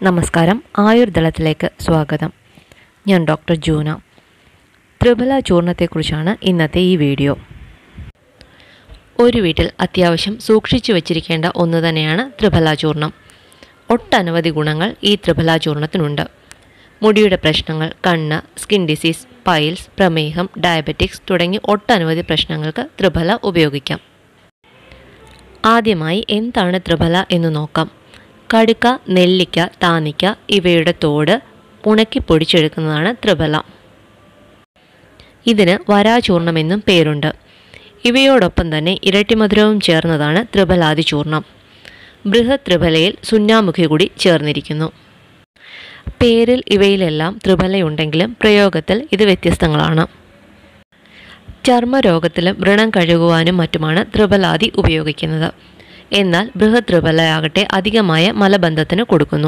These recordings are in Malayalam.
നമസ്കാരം ആയുർദളത്തിലേക്ക് സ്വാഗതം ഞാൻ ഡോക്ടർ ജൂന ത്രിഫല ചൂർണത്തെക്കുറിച്ചാണ് ഇന്നത്തെ ഈ വീഡിയോ ഒരു വീട്ടിൽ അത്യാവശ്യം സൂക്ഷിച്ചു വച്ചിരിക്കേണ്ട ഒന്ന് തന്നെയാണ് ത്രിഫല ചൂർണം ഒട്ടനവധി ഗുണങ്ങൾ ഈ ത്രിഫല ചൂർണത്തിനുണ്ട് മുടിയുടെ പ്രശ്നങ്ങൾ കണ്ണ് സ്കിൻ ഡിസീസ് പൈൽസ് പ്രമേഹം ഡയബറ്റിക്സ് തുടങ്ങി ഒട്ടനവധി പ്രശ്നങ്ങൾക്ക് ത്രിഫല ഉപയോഗിക്കാം ആദ്യമായി എന്താണ് ത്രിഫല എന്ന് നോക്കാം കടുക്ക നെല്ലിക്ക താനിക്ക ഇവയുടെ തോട് ഉണക്കി പൊടിച്ചെടുക്കുന്നതാണ് ത്രിഫല ഇതിന് വരാചൂർണമെന്നും പേരുണ്ട് ഇവയോടൊപ്പം തന്നെ ഇരട്ടിമധുരവും ചേർന്നതാണ് ത്രിഫലാദി ചൂർണം ബൃഹത് ത്രിഫലയിൽ സുന്നാമുഖി കൂടി ചേർന്നിരിക്കുന്നു പേരിൽ ഇവയിലെല്ലാം ത്രിഫലയുണ്ടെങ്കിലും പ്രയോഗത്തിൽ ഇത് വ്യത്യസ്തങ്ങളാണ് ചർമ്മരോഗത്തിലും വ്രണം കഴുകുവാനും മറ്റുമാണ് ത്രിഫലാദി ഉപയോഗിക്കുന്നത് എന്നാൽ ബൃഹത് ത്രിഫലയാകട്ടെ അധികമായ മലബന്ധത്തിന് കൊടുക്കുന്നു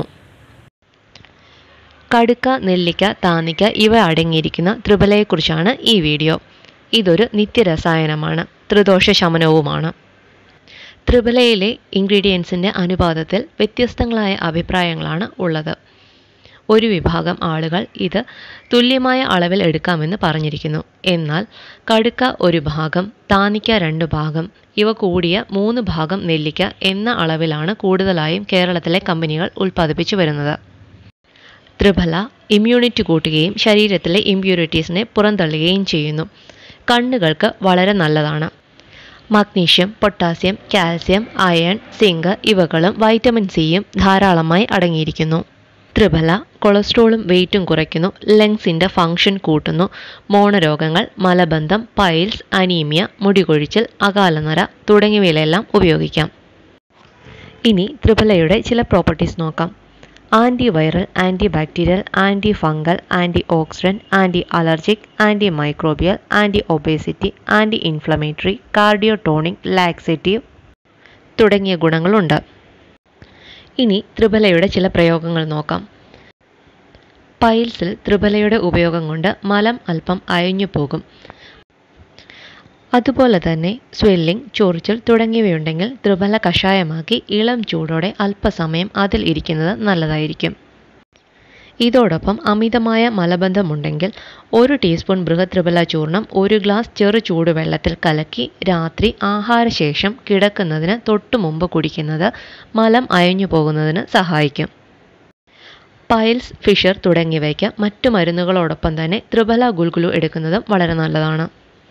കടുക്ക നെല്ലിക്ക താനിക്ക ഇവ അടങ്ങിയിരിക്കുന്ന ത്രിഫലയെക്കുറിച്ചാണ് ഈ വീഡിയോ ഇതൊരു നിത്യരസായനമാണ് ത്രിദോഷ ശമനവുമാണ് ത്രിഫലയിലെ ഇൻഗ്രീഡിയൻസിൻ്റെ അനുപാതത്തിൽ വ്യത്യസ്തങ്ങളായ അഭിപ്രായങ്ങളാണ് ഉള്ളത് ഒരു വിഭാഗം ആളുകൾ ഇത് തുല്യമായ അളവിൽ എടുക്കാമെന്ന് പറഞ്ഞിരിക്കുന്നു എന്നാൽ കടുക്ക ഒരു ഭാഗം താനിക്ക രണ്ട് ഭാഗം ഇവ കൂടിയ മൂന്ന് ഭാഗം നെല്ലിക്ക എന്ന അളവിലാണ് കൂടുതലായും കേരളത്തിലെ കമ്പനികൾ ഉൽപ്പാദിപ്പിച്ചു വരുന്നത് ത്രിഫല ഇമ്മ്യൂണിറ്റി കൂട്ടുകയും ശരീരത്തിലെ ഇമ്പ്യൂരിറ്റീസിനെ പുറന്തള്ളുകയും ചെയ്യുന്നു കണ്ണുകൾക്ക് വളരെ നല്ലതാണ് magnesium potassium calcium iron zinc ഇവകളും വൈറ്റമിൻ സിയും ധാരാളമായി അടങ്ങിയിരിക്കുന്നു ത്രിഫല കൊളസ്ട്രോളും വെയിറ്റും കുറയ്ക്കുന്നു ലങ്സിൻ്റെ ഫങ്ഷൻ കൂട്ടുന്നു മോണരോഗങ്ങൾ മലബന്ധം പൈൽസ് അനീമിയ മുടികൊഴിച്ചിൽ അകാലനര തുടങ്ങിയവയിലെല്ലാം ഉപയോഗിക്കാം ഇനി ത്രിഫലയുടെ ചില പ്രോപ്പർട്ടീസ് നോക്കാം anti viral anti bacterial anti fungal anti oxidant anti allergic anti microbial anti obesity anti inflammatory cardiotonic laxative തുടങ്ങിയ ഗുണങ്ങളുണ്ട് ഇനി ത്രിഫലയുടെ ചില പ്രയോഗങ്ങൾ നോക്കാം പൈൽസിൽ ത്രിഫലയുടെ ഉപയോഗം കൊണ്ട് മലം അല്പം അയഞ്ഞു പോകും അതുപോലെ തന്നെ സ്വെല്ലിംഗ് ചൊറിച്ചിൽ തുടങ്ങിയവയുണ്ടെങ്കിൽ ത്രിഫല കഷായമാക്കി ഇളം ചൂടോടെ അല്പസമയം അതിൽ ഇരിക്കുന്നത് നല്ലതായിരിക്കും ഇതോടൊപ്പം അമിതമായ മലബന്ധമുണ്ടെങ്കിൽ ഒരു ടീസ്പൂൺ ബൃഹത് ത്രിഫല ചൂർണം ഒരു ഗ്ലാസ് ചെറു ചൂടുവെള്ളത്തിൽ കലക്കി രാത്രി ആഹാരശേഷം കിടക്കുന്നതിന് തൊട്ടു മുമ്പ് കുടിക്കുന്നത് മലം അയഞ്ഞു പോകുന്നതിന് സഹായിക്കും പൈൽസ് ഫിഷർ തുടങ്ങിയവയ്ക്ക് മറ്റു മരുന്നുകളോടൊപ്പം തന്നെ ത്രിഫല ഗുൽഗുലു എടുക്കുന്നതും വളരെ നല്ലതാണ്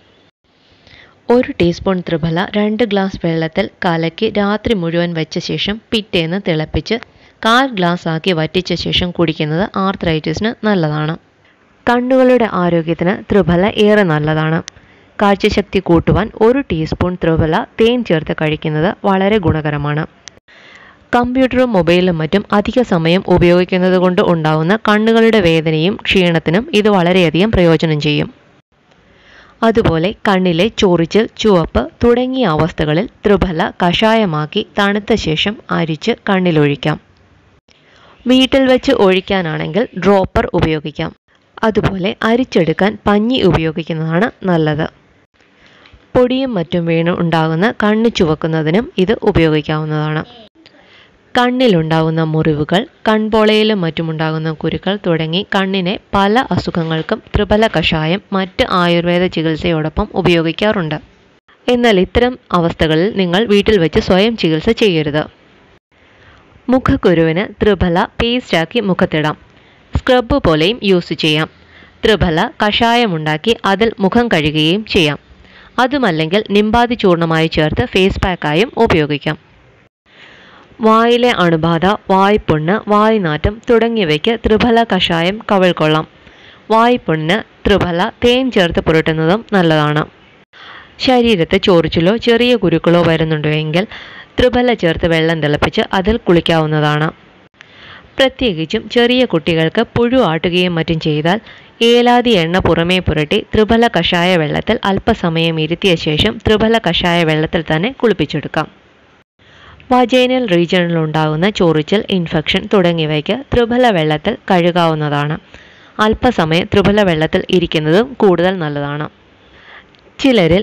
ഒരു ടീസ്പൂൺ ത്രിഫല രണ്ട് ഗ്ലാസ് വെള്ളത്തിൽ കലക്കി രാത്രി മുഴുവൻ വെച്ച ശേഷം പിറ്റേന്ന് തിളപ്പിച്ച് കാൽ ഗ്ലാസ് ആക്കി വറ്റിച്ച ശേഷം കുടിക്കുന്നത് ആർത്രൈറ്റിസിന് നല്ലതാണ് കണ്ണുകളുടെ ആരോഗ്യത്തിന് ത്രിഫല ഏറെ നല്ലതാണ് കാഴ്ചശക്തി കൂട്ടുവാൻ ഒരു ടീസ്പൂൺ ത്രിഫല തേൻ ചേർത്ത് കഴിക്കുന്നത് വളരെ ഗുണകരമാണ് കമ്പ്യൂട്ടറും മൊബൈലും മറ്റും അധിക സമയം ഉപയോഗിക്കുന്നത് കൊണ്ട് ഉണ്ടാവുന്ന കണ്ണുകളുടെ വേദനയും ക്ഷീണത്തിനും ഇത് വളരെയധികം പ്രയോജനം ചെയ്യും അതുപോലെ കണ്ണിലെ ചൊറിച്ചിൽ ചുവപ്പ് തുടങ്ങിയ അവസ്ഥകളിൽ ത്രിഫല കഷായമാക്കി തണുത്ത ശേഷം അരിച്ച് കണ്ണിലൊഴിക്കാം വീട്ടിൽ വെച്ച് ഒഴിക്കാനാണെങ്കിൽ ഡ്രോപ്പർ ഉപയോഗിക്കാം അതുപോലെ അരിച്ചെടുക്കാൻ പഞ്ഞി ഉപയോഗിക്കുന്നതാണ് നല്ലത് പൊടിയും മറ്റും വീണ് ഉണ്ടാകുന്ന കണ്ണ് ചുവക്കുന്നതിനും ഇത് ഉപയോഗിക്കാവുന്നതാണ് കണ്ണിലുണ്ടാകുന്ന മുറിവുകൾ കൺപോളയിലും മറ്റുമുണ്ടാകുന്ന കുരുക്കൾ തുടങ്ങി കണ്ണിനെ പല അസുഖങ്ങൾക്കും ത്രിഫല കഷായം മറ്റ് ആയുർവേദ ചികിത്സയോടൊപ്പം ഉപയോഗിക്കാറുണ്ട് എന്നാൽ ഇത്തരം അവസ്ഥകളിൽ നിങ്ങൾ വീട്ടിൽ വെച്ച് സ്വയം ചികിത്സ ചെയ്യരുത് മുഖക്കുരുവിന് ത്രിഫല പേസ്റ്റാക്കി മുഖത്തിടാം സ്ക്രബ് പോലെയും യൂസ് ചെയ്യാം ത്രിഫല കഷായമുണ്ടാക്കി അതിൽ മുഖം കഴുകുകയും ചെയ്യാം അതുമല്ലെങ്കിൽ നിമ്പാതി ചൂർണമായി ചേർത്ത് ഫേസ് പാക്കായും ഉപയോഗിക്കാം വായിലെ അണുബാധ വായ്പുണ്ണ് വായ്നാറ്റം തുടങ്ങിയവയ്ക്ക് ത്രിഫല കഷായം കവിൾക്കൊള്ളാം വായ്പുണ്ണ് ത്രിഫല തേൻ ചേർത്ത് പുരട്ടുന്നതും നല്ലതാണ് ശരീരത്ത് ചോറിച്ചിലോ ചെറിയ കുരുക്കളോ വരുന്നുണ്ടെങ്കിൽ ത്രിഫല ചേർത്ത് വെള്ളം തിളപ്പിച്ച് അതിൽ കുളിക്കാവുന്നതാണ് പ്രത്യേകിച്ചും ചെറിയ കുട്ടികൾക്ക് പുഴു ആട്ടുകയും മറ്റും ചെയ്താൽ ഏലാതി എണ്ണ പുറമേ പുരട്ടി ത്രിഫല കഷായ വെള്ളത്തിൽ അല്പസമയം ഇരുത്തിയ ശേഷം ത്രിഫല കഷായ വെള്ളത്തിൽ തന്നെ കുളിപ്പിച്ചെടുക്കാം വജൈനൽ റീജിയണിൽ ഉണ്ടാകുന്ന ചൊറിച്ചിൽ ഇൻഫെക്ഷൻ തുടങ്ങിയവയ്ക്ക് ത്രിഫല വെള്ളത്തിൽ കഴുകാവുന്നതാണ് അല്പസമയം ത്രിഫല വെള്ളത്തിൽ ഇരിക്കുന്നതും കൂടുതൽ നല്ലതാണ് ചിലരിൽ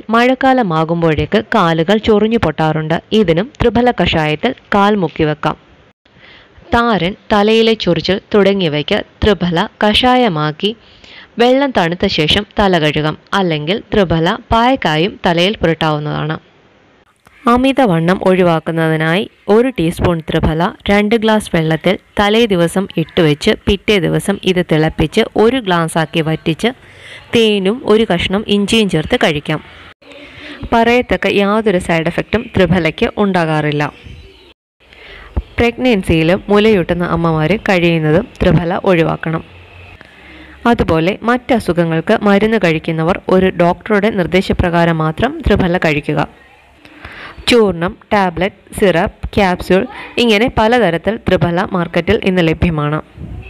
താരൻ തലയിലെ ചൊറിച്ചിൽ തുടങ്ങിയവയ്ക്ക് ത്രിഫല കഷായമാക്കി വെള്ളം തണുത്ത ശേഷം തല കഴുകാം അല്ലെങ്കിൽ ത്രിഫല പായക്കായും തലയിൽ പുരട്ടാവുന്നതാണ് അമിതവണ്ണം ഒഴിവാക്കുന്നതിനായി ഒരു ടീസ്പൂൺ ത്രിഫല രണ്ട് ഗ്ലാസ് വെള്ളത്തിൽ തലേ ദിവസം ഇട്ടുവെച്ച് പിറ്റേ ദിവസം ഇത് തിളപ്പിച്ച് ഒരു ഗ്ലാസ് ആക്കി വറ്റിച്ച് തേനും ഒരു കഷ്ണം ഇഞ്ചിയും ചേർത്ത് കഴിക്കാം പറയത്തക്ക യാതൊരു സൈഡ് എഫക്റ്റും ത്രിഫലയ്ക്ക് ഉണ്ടാകാറില്ല പ്രഗ്നൻസിയിലും മുലയൂട്ടുന്ന അമ്മമാർ കഴിയുന്നതും ത്രിഫല ഒഴിവാക്കണം അതുപോലെ മറ്റ് അസുഖങ്ങൾക്ക് മരുന്ന് കഴിക്കുന്നവർ ഒരു ഡോക്ടറുടെ നിർദ്ദേശപ്രകാരം മാത്രം ത്രിഫല കഴിക്കുക ചൂർണം ടാബ്ലറ്റ് സിറപ്പ് ക്യാപ്സ്യൂൾ ഇങ്ങനെ പലതരത്തിൽ ത്രിഫല മാർക്കറ്റിൽ ഇന്ന് ലഭ്യമാണ്